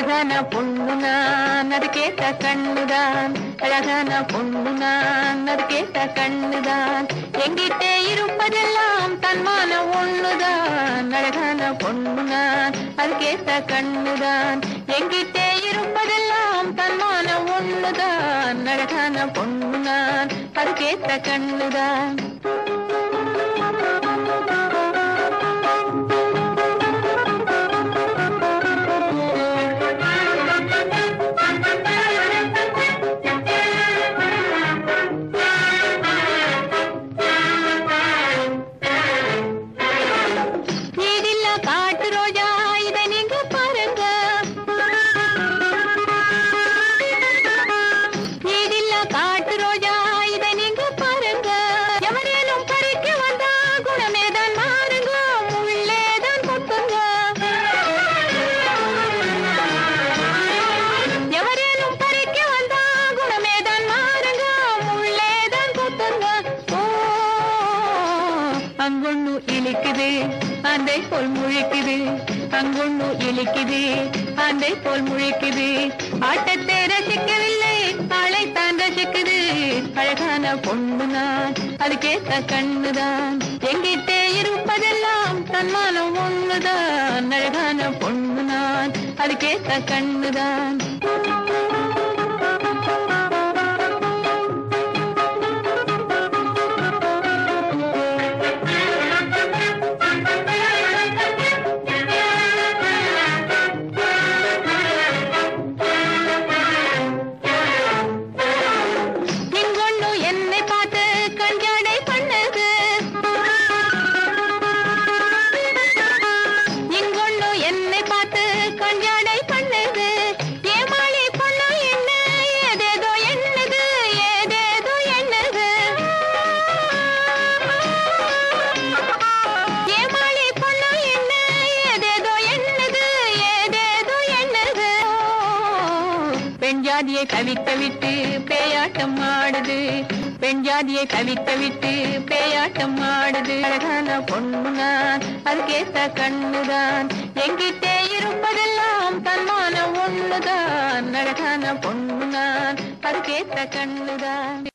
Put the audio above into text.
அழகான பொண்ணு நான் அது கேட்ட கண்ணுதான் அழகான பொண்ணு நான் அது கேட்ட கண்ணுதான் எங்கிட்டே இருப்பதெல்லாம் தன்மான ஒண்ணுதான் அழகான பொண்ணு நான் அது கேட்ட கண்ணுதான் எங்கிட்டே இருப்பதெல்லாம் தன்மான ஒண்ணுதான் அழகான பொண்ணு நான் அது கேட்ட கண்ணுதான் வீடில்ல காட்டு ரோஜா இதை நீங்க பாருங்க வீடில்ல காட்டு ரோஜா இதை நீங்க பாருங்க எவரேனும் பறிக்க வந்தா குணமேதான் மாறுங்க முள்ளேதான் கொத்துங்க எவரேனும் பறிக்க வந்தா குணமேதான் மாறுங்க முள்ளேதான் கொத்துங்க ஓ அங்கொன்னு இழிக்குது அந்தை போல் முழிக்குது அங்கொன்னு இழிக்குது அந்தை போல் முழிக்குது ஆட்டத்தை ரசிக்கவில்லை ஆளைத்தான் ரசிக்குது அழகான பொண்ணு நான் அதுக்கேத்த கண்ணுதான் எங்கிட்டே இருப்பதெல்லாம் தன்மானம் ஒண்ணுதான் அழகான பொண்ணு நான் அதுக்கேத்த கண்ணுதான் இங்கொண்ணு என்னை பார்த்து கண்ஜாடை பண்ணது இங்கொண்ணு என்னை பார்த்து கண்ஜாடை பண்ணது ஏமாளி பொண்ணு என்ன ஏதேதோ என்னது ஏதேதோ என்னது ஏமாளி பொண்ணு என்ன ஏதேதோ என்னது ஏதேதோ என்னது பெண் ஜாதியை கவிக்க விட்டு பேயாட்டம் ஆடுது பெண் ஜாதியை கவிக்க விட்டு பேயாட்டம் ஆடுது அழகான பொண்ணு நான் அதுக்கேத்த கண்ணுதான் எங்கிட்டே இருப்பதெல்லாம் தன்மான ஒண்ணுதான் அழகான பொண்ணு நான் அதுக்கேத்த கண்ணுதான்